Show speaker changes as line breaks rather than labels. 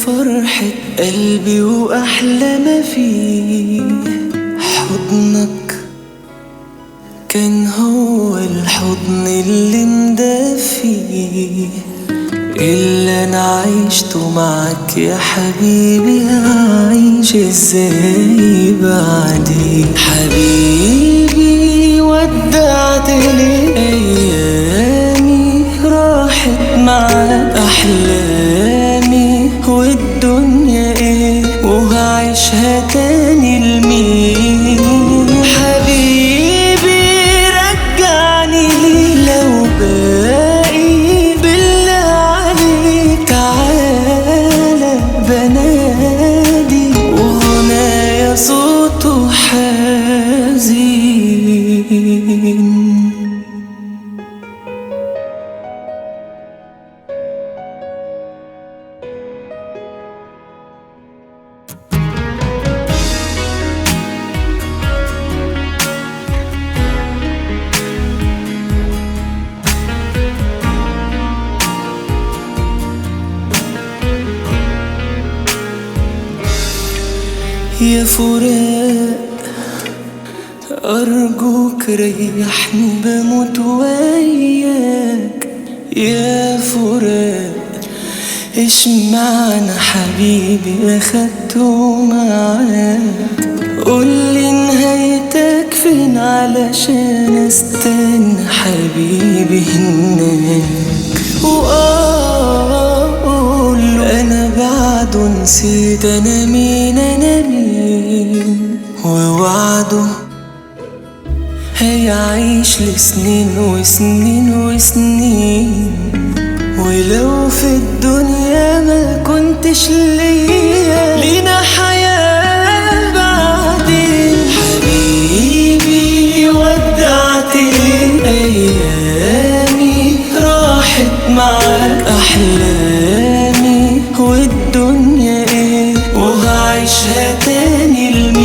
فرحة قلبي وأحلى ما فيه حضنك كان هو الحضن اللي مدفي اللي انا عيشته معك يا حبيبي هعيش ازاي بعدي حبيبي ودعت لي ايامي راحت معاك احلامي والدنيا ايه وهعيشها تاني لمين حبيبي رجعني لو باقي بالله عليك تعالى بنادي وهنايا صوته حزين يا فراق أرجوك ريحني بموت وياك يا فراق إيش معنى حبيبي أخدته معاك قولي نهايتك فين علشان استنى حبيبي هناك وآه قوله أنا بعده نسيت أنا مين أنا مين ووعده هيعيش لسنين وسنين وسنين ولو في الدنيا ما كنتش ليا لينا حياة بعدين حبيبي ودعت لي أيامي راحت معاك أحلامي والدنيا إيه وهعيشها تاني لمين